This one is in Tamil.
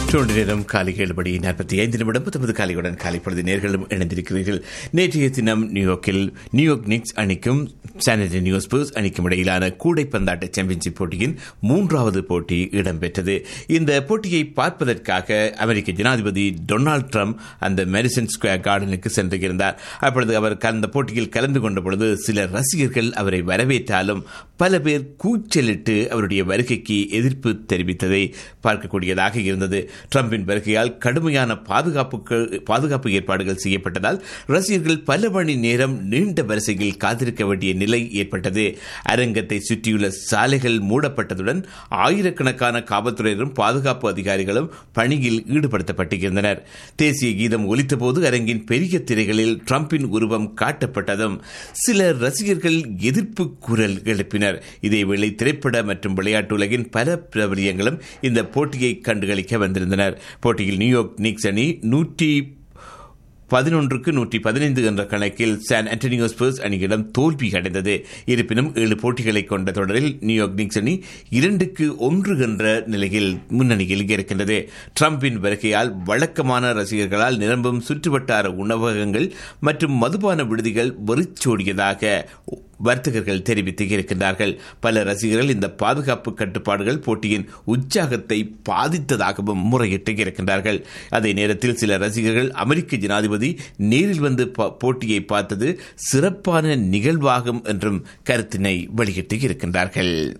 டொன்று நேரம் காலை ஏழு மணி நாற்பத்தி ஐந்து நிமிடம் பத்தொன்பது காலையுடன் காலை பொழுது நேர்களும் இணைந்திருக்கிறீர்கள் நேற்றைய தினம் நியூயார்க்கில் நியூயார்க் நிக்ஸ் அணிக்கும் சானிட்டரி நியூஸ் பர்ஸ் அணிக்கும் இடையிலான கூடைப்பந்தாட்ட சாம்பியன்ஷிப் போட்டியின் மூன்றாவது போட்டி இடம்பெற்றது இந்த போட்டியை பார்ப்பதற்காக அமெரிக்க ஜனாதிபதி டொனால்டு ட்ரம்ப் அந்த மெரிசன் ஸ்கொயர் கார்டனுக்கு சென்றிருந்தார் அப்பொழுது அவர் அந்த போட்டியில் கலந்து கொண்ட பொழுது சில ரசிகர்கள் அவரை வரவேற்றாலும் பல பேர் கூச்சலிட்டு அவருடைய வருகைக்கு எதிர்ப்பு தெரிவித்ததை பார்க்கக்கூடியதாக இருந்தது ட்ரம்பின் வருகையால் கடுமையான பாதுகாப்பு பாதுகாப்பு ஏற்பாடுகள் செய்யப்பட்டதால் ரசிகர்கள் பல மணி நேரம் நீண்ட வரிசையில் காத்திருக்க வேண்டிய நிலை ஏற்பட்டது அரங்கத்தை சுற்றியுள்ள சாலைகள் மூடப்பட்டதுடன் ஆயிரக்கணக்கான காவல்துறையினரும் பாதுகாப்பு அதிகாரிகளும் பணியில் ஈடுபடுத்தப்பட்டிருந்தனர் தேசிய கீதம் ஒலித்தபோது அரங்கின் பெரிய திரைகளில் ட்ரம்பின் உருவம் காட்டப்பட்டதும் சில ரசிகர்கள் எதிர்ப்பு குரல் எழுப்பினர் இதேவேளை திரைப்பட மற்றும் விளையாட்டு உலகின் பல பிரபலியங்களும் இந்த போட்டியை கண்டுகளிக்க வந்திருந்தனர் போட்டியில் நியூயார்க் நிக்ஸ் அணி நூற்றி பதினொன்றுக்கு நூற்றி பதினைந்து என்ற கணக்கில் சான் அண்டனியோ ஸ்பர்ஸ் அணியிடம் தோல்வி அடைந்தது இருப்பினும் ஏழு போட்டிகளை கொண்ட தொடரில் நியூயார்க் நிக்ஸ் அணி இரண்டுக்கு ஒன்று என்ற நிலையில் முன்னணியில் இருக்கின்றது ட்ரம்பின் வருகையால் வழக்கமான ரசிகர்களால் நிரம்பும் சுற்றுவட்டார உணவகங்கள் மற்றும் மதுபான விடுதிகள் வெறிச்சோடியதாக வர்த்தகர்கள் தெரிவித்து இருக்கின்றார்கள் பல ரசிகர்கள் இந்த பாதுகாப்பு கட்டுப்பாடுகள் போட்டியின் உற்சாகத்தை பாதித்ததாகவும் முறையிட்டு இருக்கின்றார்கள் அதே நேரத்தில் சில ரசிகர்கள் அமெரிக்க ஜனாதிபதி நேரில் வந்து போட்டியை பார்த்தது சிறப்பான நிகழ்வாகும் என்றும் கருத்தினை வெளியிட்டு இருக்கின்றார்கள்